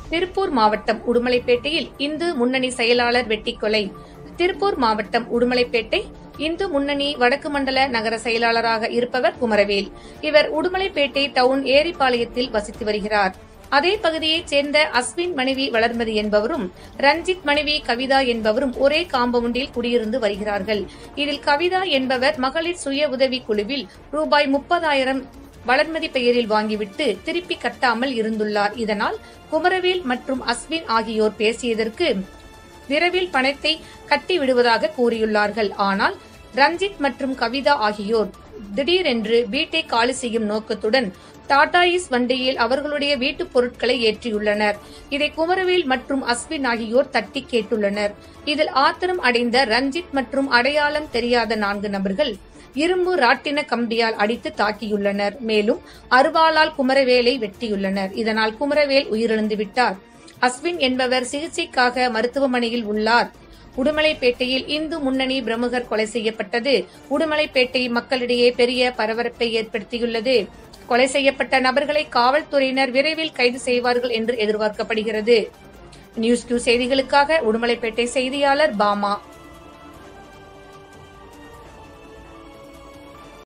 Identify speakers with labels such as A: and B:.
A: திருப்பூர் மாவட்டம் உடுமலைப்பேட்டையில் இந்து முன்னணி செயலாளர் வெட்டிக்கொலை திருப்பூர் மாவட்டம் உடுமலைப்பேட்டை இந்து முன்னணி வடக்கு மண்டல நகர செயலாளராக இருப்பவர் குமரவேல் இவர் உடுமலைப்பேட்டை டவுன் ஏரிப்பாளையத்தில் வசித்து வருகிறார் அதே பகுதியைச் சேர்ந்த அஸ்வின் மனைவி வளர்மதி என்பவரும் ரஞ்சித் மனைவி கவிதா என்பவரும் ஒரே காம்பவுண்டில் குடியிருந்து வருகிறார்கள் இதில் கவிதா என்பவர் மகளிர் சுய உதவி குழுவில் ரூபாய் முப்பதாயிரம் வளர்மதி பெயரில் வாங்கிவிட்டு திருப்பி கட்டாமல் இருந்துள்ளார் இதனால் குமரவேல் மற்றும் அஸ்வின் ஆகியோர் பேசியதற்கு விரைவில் பணத்தை கட்டி விடுவதாக கூறியுள்ளார்கள் ஆனால் ரஞ்சித் மற்றும் கவிதா ஆகியோர் திடீரென்று வீட்டை காலி செய்யும் நோக்கத்துடன் டாடா ஈஸ் வண்டியில் அவர்களுடைய வீட்டுப் பொருட்களை ஏற்றியுள்ளனர் இதை குமரவேல் மற்றும் அஸ்வின் ஆகியோர் தட்டி கேட்டுள்ளனர் இதில் ஆத்திரம் அடைந்த ரஞ்சித் மற்றும் அடையாளம் தெரியாத நான்கு நபர்கள் இரும்பு ராட்டின கம்பியால் அடித்து தாக்கியுள்ளனர் மேலும் அருவாளால் குமரவேலை வெட்டியுள்ளனர் இதனால் குமரவேல் உயிரிழந்து விட்டார் அஸ்வின் என்பவர் சிகிச்சைக்காக மருத்துவமனையில் உள்ளார் உடுமலைப்பேட்டையில் இந்து முன்னணி பிரமுகர் கொலை செய்யப்பட்டது உடுமலைப்பேட்டை மக்களிடையே பெரிய பரபரப்பை ஏற்படுத்தியுள்ளது கொலை செய்யப்பட்ட நபர்களை காவல்துறையினர் விரைவில் கைது செய்வார்கள் என்று எதிர்பார்க்கப்படுகிறது நியூஸ் கியூ செய்திகளுக்காக உடுமலைப்பேட்டை செய்தியாளர் பாமா